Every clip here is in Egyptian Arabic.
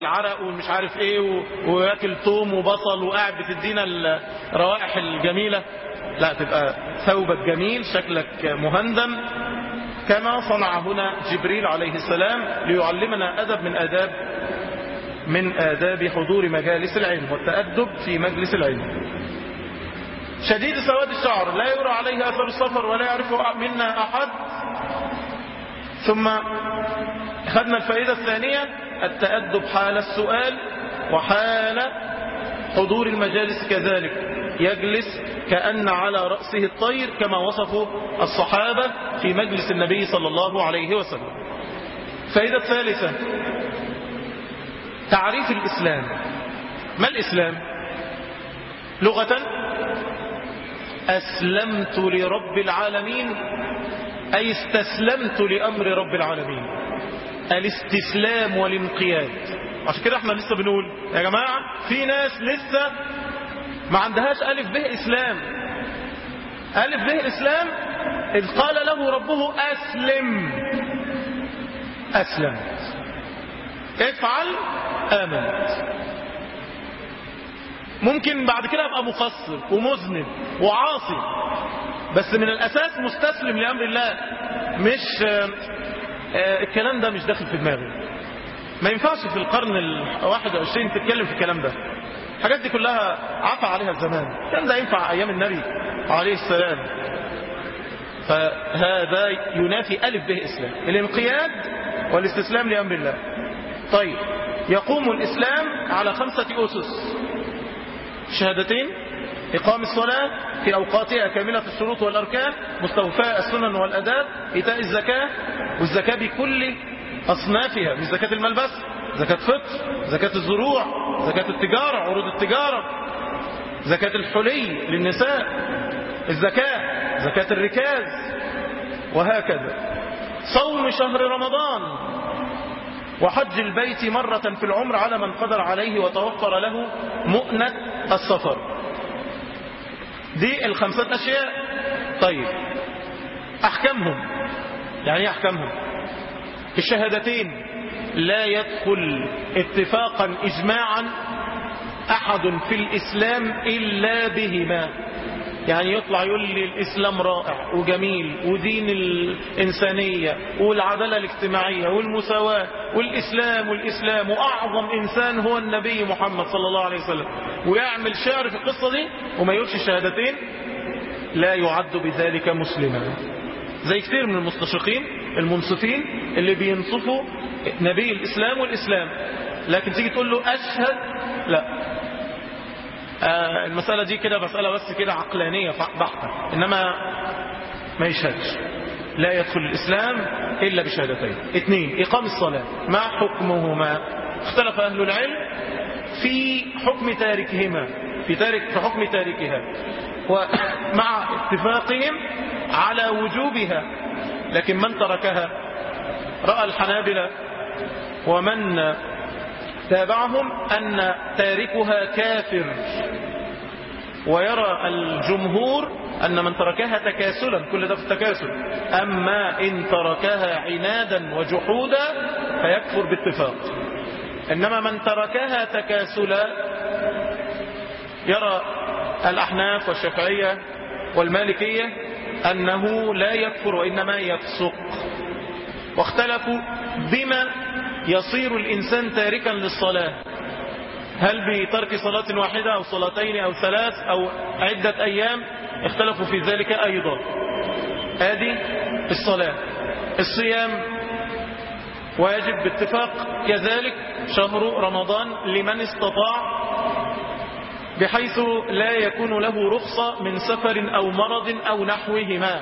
عرق ومش عارف ايه و- وياكل توم وبصل وقاعد بتدينا الروائح الجميلة لا تبقى ثوبك جميل شكلك مهندم كما صنع هنا جبريل عليه السلام ليعلمنا أدب من آداب من آداب حضور مجالس العلم والتأدب في مجلس العلم شديد سواد الشعر لا يرى عليه أثر السفر ولا يعرف منا أحد ثم خدنا الفائدة الثانية التأدب حال السؤال وحال حضور المجالس كذلك يجلس كأن على رأسه الطير كما وصفوا الصحابة في مجلس النبي صلى الله عليه وسلم فائدة ثالثة تعريف الإسلام ما الإسلام لغة أسلمت لرب العالمين أي استسلمت لأمر رب العالمين الاستسلام والانقياد عشان كده احنا لسه بنقول يا جماعة في ناس لسه ما عندهاش ألف به إسلام ألف به إسلام إذ قال له ربه أسلم أسلمت افعل آمنت ممكن بعد كده ابقى مقصر ومذنب وعاصي بس من الأساس مستسلم لأمر الله مش آه، آه، الكلام ده مش داخل في دماغي ما ينفعش في القرن الواحد وعشرين تتكلم في الكلام ده الحاجات دي كلها عفى عليها الزمان كان ده ينفع أيام النبي عليه السلام فهذا ينافي ألف به إسلام الانقياد والاستسلام لأمر الله طيب يقوم الإسلام على خمسة أسس شهادتين إقام الصلاة في أوقاتها كاملة الشروط والأركان مستوفاء السنن والأداب إيتاء الزكاة والزكاة بكل أصنافها مش زكاة المال بس زكاة فطر زكاة الزروع زكاة التجارة عروض التجارة زكاة الحلي للنساء الزكاة زكاة الركاز وهكذا صوم شهر رمضان وحج البيت مرة في العمر على من قدر عليه وتوفر له مؤنة السفر دي الخمسة أشياء طيب أحكامهم يعني ايه أحكامهم الشهادتين لا يدخل اتفاقا إجماعا أحد في الإسلام إلا بهما يعني يطلع يقول لي الإسلام رائع وجميل ودين الإنسانية والعدالة الاجتماعية والمساواة والإسلام والإسلام وأعظم إنسان هو النبي محمد صلى الله عليه وسلم ويعمل شعر في القصة دي وما يقولش الشهادتين لا يعد بذلك مسلما زي كثير من المستشرقين المنصفين اللي بينصفوا نبي الإسلام والإسلام لكن تيجي تقول له أشهد لا آه المسألة دي كده مسألة بس كده عقلانية بحتة إنما ما يشهدش لا يدخل الإسلام إلا بشهادتين اثنين إقام الصلاة ما حكمهما اختلف أهل العلم في حكم تاركهما في تارك في حكم تاركها ومع اتفاقهم على وجوبها لكن من تركها رأى الحنابلة ومن تابعهم أن تاركها كافر ويرى الجمهور أن من تركها تكاسلا كل ده في التكاسل أما إن تركها عنادا وجحودا فيكفر باتفاق إنما من تركها تكاسلا يرى الأحناف والشافعية والمالكية أنه لا يكفر وإنما يفسق واختلفوا بما يصير الإنسان تاركا للصلاة هل بترك صلاة واحدة أو صلاتين أو ثلاث أو عدة أيام اختلفوا في ذلك أيضا هذه الصلاة الصيام واجب باتفاق كذلك شهر رمضان لمن استطاع بحيث لا يكون له رخصة من سفر أو مرض أو نحوهما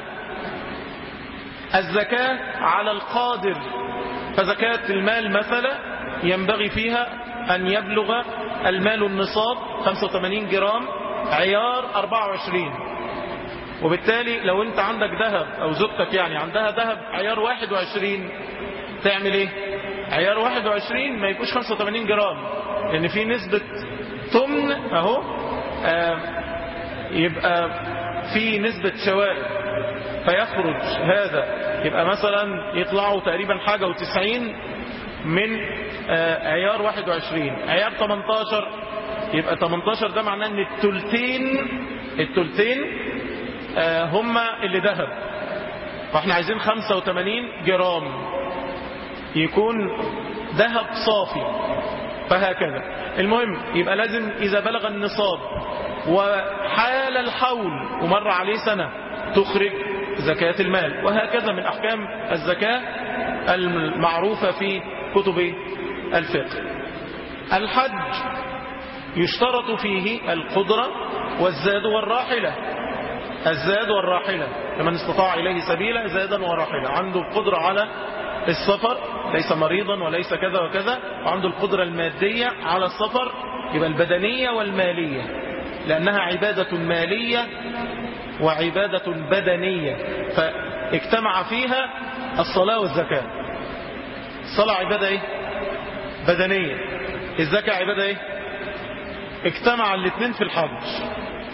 الزكاة على القادر فزكاة المال مثلا ينبغي فيها أن يبلغ المال النصاب 85 جرام عيار 24 وبالتالي لو انت عندك ذهب او زوجتك يعني عندها ذهب عيار 21 تعمل ايه عيار 21 ما يبقوش 85 جرام لان في نسبة تمن اهو آه يبقى في نسبة شوائب فيخرج هذا يبقى مثلا يطلعوا تقريبا حاجة وتسعين من آه، عيار 21 عيار 18 يبقى 18 ده معناه ان التلتين التلتين آه، هم اللي ذهب فاحنا عايزين 85 جرام يكون ذهب صافي فهكذا المهم يبقى لازم إذا بلغ النصاب وحال الحول ومر عليه سنة تخرج زكاة المال وهكذا من أحكام الزكاة المعروفة في كتب الفقه الحج يشترط فيه القدرة والزاد والراحلة الزاد والراحلة فمن استطاع إليه سبيلا زادا وراحلة عنده القدرة على السفر ليس مريضا وليس كذا وكذا وعنده القدرة المادية على السفر يبقى البدنية والمالية لأنها عبادة مالية وعبادة بدنية فاجتمع فيها الصلاة والزكاة الصلاة عبادة ايه بدنية الزكاة عبادة ايه اجتمع الاثنين في الحج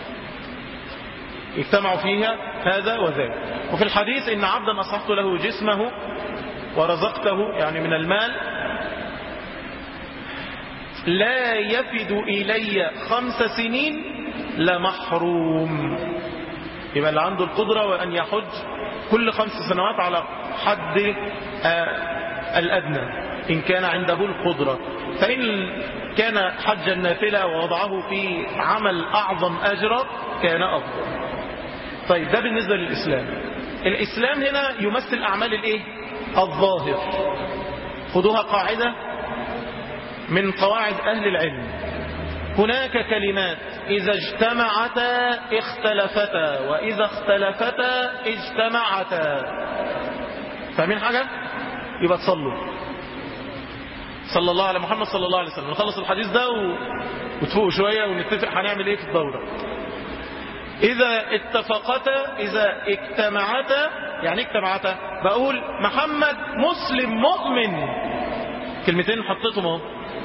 اجتمعوا فيها هذا وذاك وفي الحديث إن عبدا أصحت له جسمه ورزقته يعني من المال لا يفد إلي خمس سنين لمحروم يبقى اللي عنده القدرة وأن يحج كل خمس سنوات على حد آه الأدنى إن كان عنده القدرة فإن كان حج النافلة ووضعه في عمل أعظم أجرا كان أفضل طيب ده بالنسبة للإسلام الإسلام هنا يمثل أعمال الإيه؟ الظاهر خذوها قاعدة من قواعد أهل العلم هناك كلمات إذا اجتمعتا اختلفتا وإذا اختلفتا اجتمعتا فاهمين حاجة؟ يبقى تصلوا صلى الله على محمد صلى الله عليه وسلم نخلص الحديث ده و... وتفوقوا شوية ونتفق هنعمل ايه في الدورة إذا اتفقتا إذا اجتمعتا يعني اجتمعتا بقول محمد مسلم مؤمن كلمتين حطيتهم اهو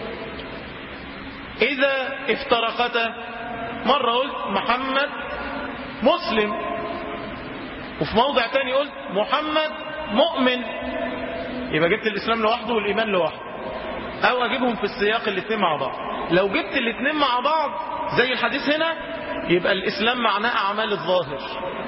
إذا افترقتا مرة قلت محمد مسلم وفي موضع تاني قلت محمد مؤمن يبقى جبت الإسلام لوحده والإيمان لوحده أو أجيبهم في السياق الاثنين مع بعض لو جبت الاثنين مع بعض زي الحديث هنا يبقى الإسلام معناه أعمال الظاهر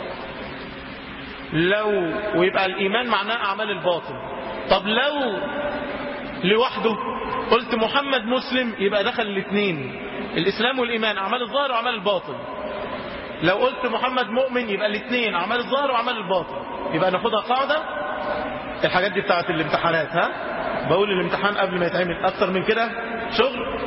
لو ويبقى الإيمان معناه أعمال الباطن طب لو لوحده قلت محمد مسلم يبقى دخل الاثنين الإسلام والإيمان أعمال الظاهر وأعمال الباطن لو قلت محمد مؤمن يبقى الاثنين أعمال الظاهر وأعمال الباطن يبقى ناخدها قاعدة الحاجات دي بتاعت الامتحانات ها بقول الامتحان قبل ما يتعمل أكتر من كده شغل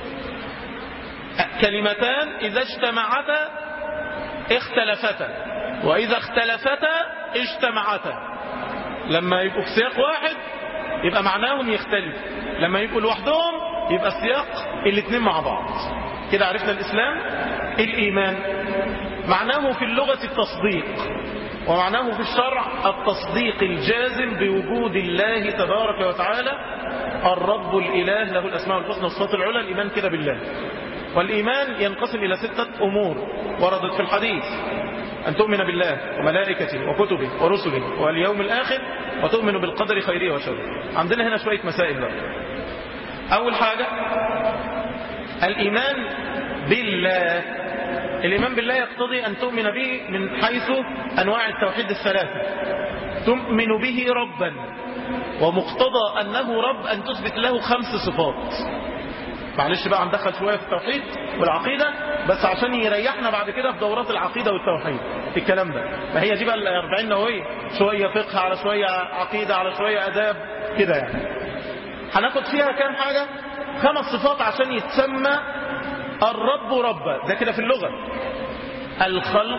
كلمتان إذا اجتمعتا اختلفتا وإذا اختلفتا اجتمعتا لما يبقوا في سياق واحد يبقى معناهم يختلف لما يبقوا لوحدهم يبقى السياق الاثنين مع بعض كده عرفنا الإسلام الإيمان معناه في اللغة التصديق ومعناه في الشرع التصديق الجازم بوجود الله تبارك وتعالى الرب الإله له الأسماء الحسنى والصفات العلى الإيمان كده بالله والإيمان ينقسم إلى ستة أمور وردت في الحديث أن تؤمن بالله وملائكته وكتبه ورسله واليوم الآخر وتؤمن بالقدر خيره وشره عندنا هنا شوية مسائل بقى أول حاجة الإيمان بالله الإيمان بالله يقتضي أن تؤمن به من حيث أنواع التوحيد الثلاثة تؤمن به ربا ومقتضى أنه رب أن تثبت له خمس صفات معلش بقى هندخل شوية في التوحيد والعقيدة بس عشان يريحنا بعد كده في دورات العقيدة والتوحيد في الكلام ده ما هي دي بقى ال 40 نووية شوية فقه على شوية عقيدة على شوية أداب كده يعني هناخد فيها كام حاجة خمس صفات عشان يتسمى الرب ربا ده كده في اللغة الخلق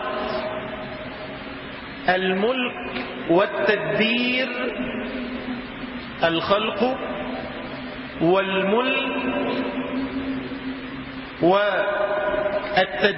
الملك والتدبير الخلق والملك والتدبير